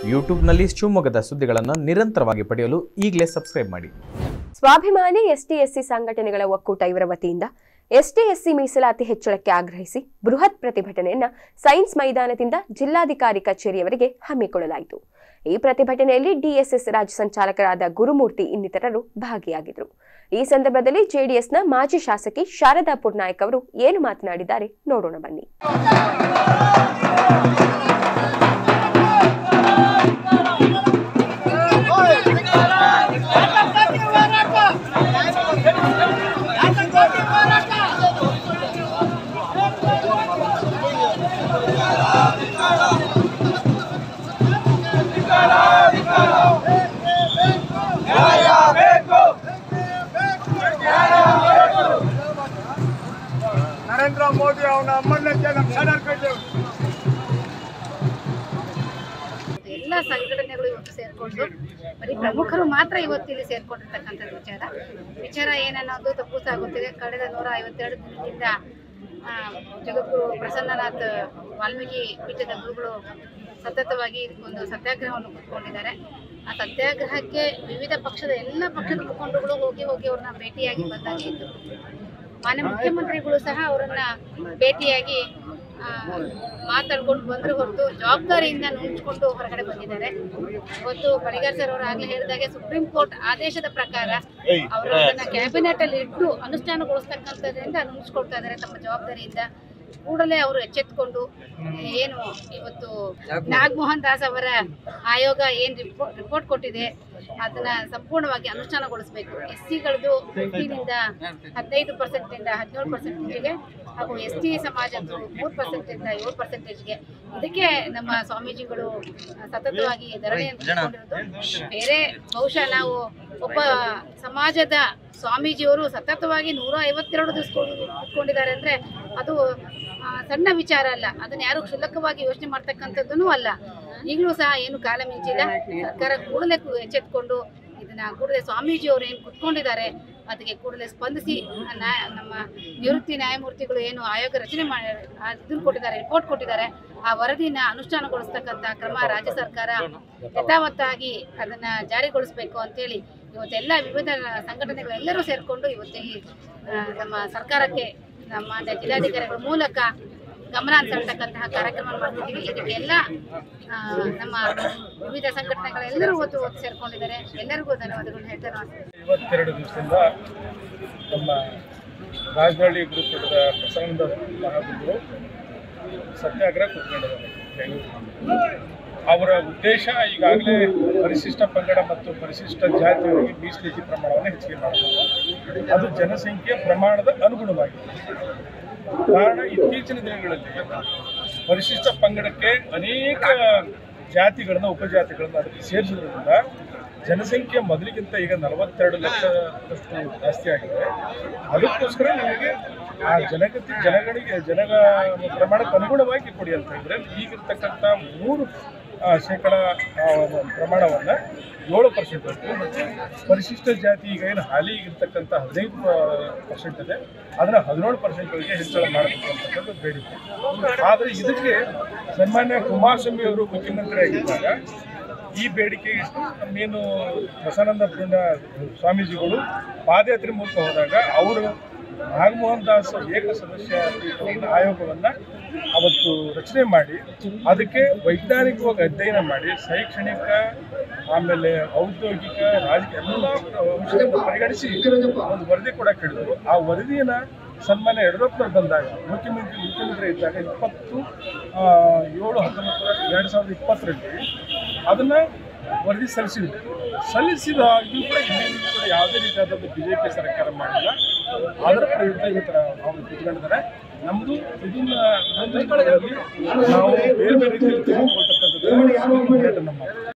ಯೂಟ್ಯೂಬ್ನಲ್ಲಿ ಶಿವಮೊಗ್ಗದ ಸುದ್ದಿಗಳನ್ನು ನಿರಂತರವಾಗಿ ಪಡೆಯಲು ಈಗಲೇ ಸಬ್ಸ್ಕ್ರೈಬ್ ಮಾಡಿ ಸ್ವಾಭಿಮಾನಿ ಎಸ್ಟಿ ಎಸ್ಸಿ ಸಂಘಟನೆಗಳ ಒಕ್ಕೂಟ ಇವರ ವತಿಯಿಂದ ಎಸ್ಟಿ ಎಸ್ಸಿ ಮೀಸಲಾತಿ ಹೆಚ್ಚಳಕ್ಕೆ ಆಗ್ರಹಿಸಿ ಬೃಹತ್ ಪ್ರತಿಭಟನೆಯನ್ನ ಸೈನ್ಸ್ ಮೈದಾನದಿಂದ ಜಿಲ್ಲಾಧಿಕಾರಿ ಕಚೇರಿಯವರೆಗೆ ಹಮ್ಮಿಕೊಳ್ಳಲಾಯಿತು ಈ ಪ್ರತಿಭಟನೆಯಲ್ಲಿ ಡಿಎಸ್ಎಸ್ ರಾಜ್ಯ ಸಂಚಾಲಕರಾದ ಗುರುಮೂರ್ತಿ ಇನ್ನಿತರರು ಭಾಗಿಯಾಗಿದ್ದರು ಈ ಸಂದರ್ಭದಲ್ಲಿ ಜೆಡಿಎಸ್ನ ಮಾಜಿ ಶಾಸಕಿ ಶಾರದಾ ಪುರ್ನಾಯಕ್ ಅವರು ಏನು ಮಾತನಾಡಿದ್ದಾರೆ ನೋಡೋಣ ಬನ್ನಿ ನರೇಂದ್ರ ಮೋದಿ ಅವನ ಅಮ್ಮಣ್ಣಕ್ಕೆ ನಮ್ಮ ಸಡರ್ಕಟ್ಟೆ ಎಲ್ಲ ಸಂಘಟನೆಗಳು ಇವತ್ತು ಸೇರ್ಕೊಂಡು ಬರೀ ಪ್ರಮುಖರು ಮಾತ್ರ ಇವತ್ತು ಇಲ್ಲಿ ಸೇರ್ಕೊಂಡಿರ್ತಕ್ಕಂಥದ್ದು ವಿಚಾರ ವಿಚಾರ ಏನನ್ನೋದು ತಪ್ಪು ಸಾಗುತ್ತಿದೆ ಕಳೆದ ನೂರ ಐವತ್ತೆರಡು ದಿನದಿಂದ ಆ, ಜಗದ್ಗುರು ಪ್ರಸನ್ನನಾಥ್ ವಾಲ್ಮೀಕಿ ಪೀಠದ ಗುರುಗಳು ಸತತವಾಗಿ ಒಂದು ಸತ್ಯಾಗ್ರಹವನ್ನು ಕೂತ್ಕೊಂಡಿದ್ದಾರೆ ಆ ಸತ್ಯಾಗ್ರಹಕ್ಕೆ ವಿವಿಧ ಪಕ್ಷದ ಎಲ್ಲ ಪಕ್ಷದ ಮುಖಂಡರುಗಳು ಹೋಗಿ ಹೋಗಿ ಅವ್ರನ್ನ ಭೇಟಿಯಾಗಿ ಬಂದಾಗ ಇತ್ತು ಮಾನ್ಯ ಮುಖ್ಯಮಂತ್ರಿಗಳು ಸಹ ಅವರನ್ನ ಭೇಟಿಯಾಗಿ ಆ, ಮಾತಾಡ್ಕೊಂಡು ಬಂದ್ರು ಹೊರತು ಜವಾಬ್ದಾರಿಯಿಂದ ನುಂಚ್ಕೊಂಡು ಹೊರಗಡೆ ಬಂದಿದ್ದಾರೆ ಇವತ್ತು ಬಳಿಗಾರ್ ಸರ್ ಅವರು ಆಗ್ಲೇ ಹೇಳಿದಾಗೆ ಸುಪ್ರೀಂ ಕೋರ್ಟ್ ಆದೇಶದ ಪ್ರಕಾರ ಅವರು ಅದನ್ನ ಕ್ಯಾಬಿನೆಟ್ ಅಲ್ಲಿ ಇಟ್ಟು ಅನುಷ್ಠಾನಗೊಳಿಸ್ತಕ್ಕಂಥದ್ರಿಂದ ನುಂಚ್ಕೊಳ್ತಾ ಇದ್ದಾರೆ ತಮ್ಮ ಜವಾಬ್ದಾರಿಯಿಂದ ಕೂಡಲೇ ಅವರು ಎಚ್ಚೆತ್ಕೊಂಡು ಏನು ಇವತ್ತು ನಾಗಮೋಹನ್ ದಾಸ್ ಅವರ ಆಯೋಗ ಏನ್ ರಿಪೋರ್ಟ್ ರಿಪೋರ್ಟ್ ಕೊಟ್ಟಿದೆ ಅದನ್ನ ಸಂಪೂರ್ಣವಾಗಿ ಅನುಷ್ಠಾನಗೊಳಿಸಬೇಕು ಎಸ್ ಸಿಗಳದ್ದು ಫಿಫ್ಟೀನಿಂದ ಹದಿನೈದು ಪರ್ಸೆಂಟಿಂದ ಹದಿನೇಳು ಪರ್ಸೆಂಟೇಜ್ಗೆ ಹಾಗೂ ಎಸ್ ಟಿ ಸಮಾಜದ್ದು ಮೂರು ಪರ್ಸೆಂಟಿಂದ ಏಳು ಪರ್ಸೆಂಟೇಜ್ಗೆ ಇದಕ್ಕೆ ನಮ್ಮ ಸ್ವಾಮೀಜಿಗಳು ಸತತವಾಗಿ ಧರಣಿಯನ್ನು ಕೂತ್ಕೊಂಡಿರೋದು ಬೇರೆ ಬಹುಶಃ ನಾವು ಒಬ್ಬ ಸಮಾಜದ ಸ್ವಾಮೀಜಿಯವರು ಸತತವಾಗಿ ನೂರ ಐವತ್ತೆರಡು ದಿವಸ ಕೂತ್ಕೊಂಡಿದ್ದಾರೆ ಅಂದ್ರೆ ಅದು ಆ, ಸಣ್ಣ ವಿಚಾರ ಅಲ್ಲ ಅದನ್ನ ಯಾರು ಕ್ಷುಲ್ಲಕವಾಗಿ ಯೋಚನೆ ಮಾಡ್ತಕ್ಕಂಥದ್ದೂ ಅಲ್ಲ ಈಗಲೂ ಸಹ ಏನು ಕಾಲ ಮಿಂಚಿಲ್ಲ ಸರ್ಕಾರ ಕೂಡಲೇ ಕು- ಎಚ್ಚೆತ್ಕೊಂಡು ಇದನ್ನ ಕೂಡಲೇ ಸ್ವಾಮೀಜಿ ಅವರು ಏನು ಕುತ್ಕೊಂಡಿದ್ದಾರೆ ಅದಕ್ಕೆ ಕೂಡಲೇ ಸ್ಪಂದಿಸಿ ಆ ನ್ಯಾಯ ನಮ್ಮ ನಿವೃತ್ತಿ ನ್ಯಾಯಮೂರ್ತಿಗಳು ಏನು ಆಯೋಗ ರಚನೆ ಮಾಡಿ ಇದನ್ನು ಕೊಟ್ಟಿದ್ದಾರೆ ರಿಪೋರ್ಟ್ ಕೊಟ್ಟಿದ್ದಾರೆ ಆ ವರದಿನ ಅನುಷ್ಠಾನಗೊಳಿಸ್ತಕ್ಕಂಥ ಕ್ರಮ ರಾಜ್ಯ ಸರ್ಕಾರ ಯಥಾವತ್ತಾಗಿ ಅದನ್ನ ಜಾರಿಗೊಳಿಸಬೇಕು ಅಂತೇಳಿ ಇವತ್ತೆಲ್ಲ ವಿವಿಧ ಸಂಘಟನೆಗಳೆಲ್ಲರೂ ಸೇರಿಕೊಂಡು ಇವತ್ತು ಈ ಆ, ನಮ್ಮ ಸರ್ಕಾರಕ್ಕೆ ನಮ್ಮ ಜಿಲ್ಲಾಧಿಕಾರಿಗಳ ಮೂಲಕ ಗಮನ ಹರಿಸತಕ್ಕಂತಹ ಕಾರ್ಯಕ್ರಮ ಮಾಡ್ತಿದ್ದೀವಿ ಇದಕ್ಕೆಲ್ಲ ಆ, ನಮ್ಮ ವಿವಿಧ ಸಂಘಟನೆಗಳೆಲ್ಲರೂ ಇವತ್ತು ಒತ್ತು ಸೇರ್ಕೊಂಡಿದ್ದಾರೆ ಎಲ್ಲರಿಗೂ ಧನ್ಯವಾದಗಳು ಹೇಳ್ತಾ ನಾನು ಇವತ್ತೆರಡು ದಿವಸದಿಂದ ನಮ್ಮ ರಾಜನಹಳ್ಳಿ ಗುರುಕೂಟದ ಪ್ರಸಂಗದ ಮಹಾಗುರುಗಳು ಸತ್ಯಾಗ್ರಹ ಕೂತ್ಕೊಂಡಿದ್ದಾರೆ ಬೆಂಗಳೂರಿನಲ್ಲಿ ಅವರ ಉದ್ದೇಶ ಈಗಾಗಲೇ ಪರಿಶಿಷ್ಟ ಪಂಗಡ ಮತ್ತು ಪರಿಶಿಷ್ಟ ಜಾತಿಯವರಿಗೆ ಮೀಸಲಾತಿ ಪ್ರಮಾಣವನ್ನು ಹೆಚ್ಚಿಗೆ ಮಾಡಬೇಕು ಅದು ಜನಸಂಖ್ಯೆಯ ಪ್ರಮಾಣದ ಅನುಗುಣವಾಗಿದೆ ಕಾರಣ ಇತ್ತೀಚಿನ ದಿನಗಳಲ್ಲಿ ಪರಿಶಿಷ್ಟ ಪಂಗಡಕ್ಕೆ ಅನೇಕ ಜಾತಿಗಳನ್ನ ಉಪಜಾತಿಗಳನ್ನ ಅದಕ್ಕೆ ಸೇರಿಸೋದ್ರಿಂದ ಜನಸಂಖ್ಯೆ ಮೊದಲಿಗಿಂತ ಈಗ ನಲವತ್ತೆರಡು ಲಕ್ಷದಷ್ಟು ಜಾಸ್ತಿ ಆಗಿದೆ ಅದಕ್ಕೋಸ್ಕರ ನಮಗೆ ಆ ಜನಗತಿ ಜನಗಳಿಗೆ ಜನಗ ಪ್ರಮಾಣಕ್ಕೆ ಅನುಗುಣವಾಗಿ ಕೊಡಿ ಅಂತ ಹೇಳಿದ್ರೆ ಈಗಿರ್ತಕ್ಕಂಥ ಮೂರು ಆ, ಶೇಕಡ ಆ, ಒಂದು ಪ್ರಮಾಣವನ್ನು ಏಳು ಪರ್ಸೆಂಟ್ ಮತ್ತು ಪರಿಶಿಷ್ಟ ಜಾತಿ ಈಗ ಏನು ಹಾಲಿ ಇರ್ತಕ್ಕಂಥ ಹದಿನೈದು ಪರ್ಸೆಂಟ್ ಇದೆ ಅದನ್ನು ಹದಿನೇಳು ಪರ್ಸೆಂಟ್ಗಳಿಗೆ ಹೆಚ್ಚಳ ಮಾಡಬೇಕು ಅಂತಕ್ಕಂಥ ಬೇಡಿಕೆ ಆದರೆ ಇದಕ್ಕೆ ಸನ್ಮಾನ್ಯ ಕುಮಾರಸ್ವಾಮಿ ಅವರು ಮುಖ್ಯಮಂತ್ರಿ ಆಗಿದ್ದಾಗ ಈ ಬೇಡಿಕೆ ಮೇನು ಬಸವಾನಂದ ಪುಣ್ಯ ಸ್ವಾಮೀಜಿಗಳು ಪಾದಯಾತ್ರೆ ಮೂಲಕ ಹೋದಾಗ ಅವರು ನಾಗಮೋಹನ್ ದಾಸ್ ಏಕ ಸದಸ್ಯ ಪೀಠವನ್ನು ಆಯೋಗವನ್ನು ಅವತ್ತು ರಚನೆ ಮಾಡಿ ಅದಕ್ಕೆ ವೈಜ್ಞಾನಿಕವಾಗಿ ಅಧ್ಯಯನ ಮಾಡಿ ಶೈಕ್ಷಣಿಕ ಆಮೇಲೆ ಔದ್ಯೋಗಿಕ ರಾಜಕೀಯ ಎಲ್ಲ ಅಂಶಗಳನ್ನು ಪರಿಗಣಿಸಿ ಒಂದು ವರದಿ ಕೂಡ ಕೇಳಿದರು ಆ ವರದಿಯನ್ನು ಸನ್ಮಾನ್ಯ ಯಡಿಯೂರಪ್ಪನವ್ರು ಬಂದಾಗ ಮುಖ್ಯಮಂತ್ರಿ ಮುಖ್ಯಮಂತ್ರಿ ಇದ್ದಾಗ ಇಪ್ಪತ್ತು ಆ, ಏಳು ಹತ್ತೊಂಬತ್ತು ಎರಡು ಸಾವಿರದ ಇಪ್ಪತ್ತರಲ್ಲಿ ಅದನ್ನು ವರದಿ ಸಲ್ಲಿಸಿದ್ರು ಸಲ್ಲಿಸಿದಾಗ್ಯೂ ಕೂಡ ಇನ್ನೇನು ಕೂಡ ಯಾವುದೇ ರೀತಿಯಾದಂಥ ಬಿ ಜೆ ಪಿ ಸರ್ಕಾರ ಮಾಡಿಲ್ಲ ಅದರ ಪ್ರಯುಕ್ತ ಇವತ್ತರ ಅವರು ಕುತ್ಕೊಂಡಿದ್ದಾರೆ ನಮ್ಮದು ಇದನ್ನ ಮುಂದಿನ ದಿನಗಳಲ್ಲಿ ನಾವು ಬೇರೆ ಬೇರೆ ರೀತಿಯಲ್ಲಿ ತೆಗೆದುಕೊಳ್ತಕ್ಕಂಥದ್ದು ನಮ್ಮ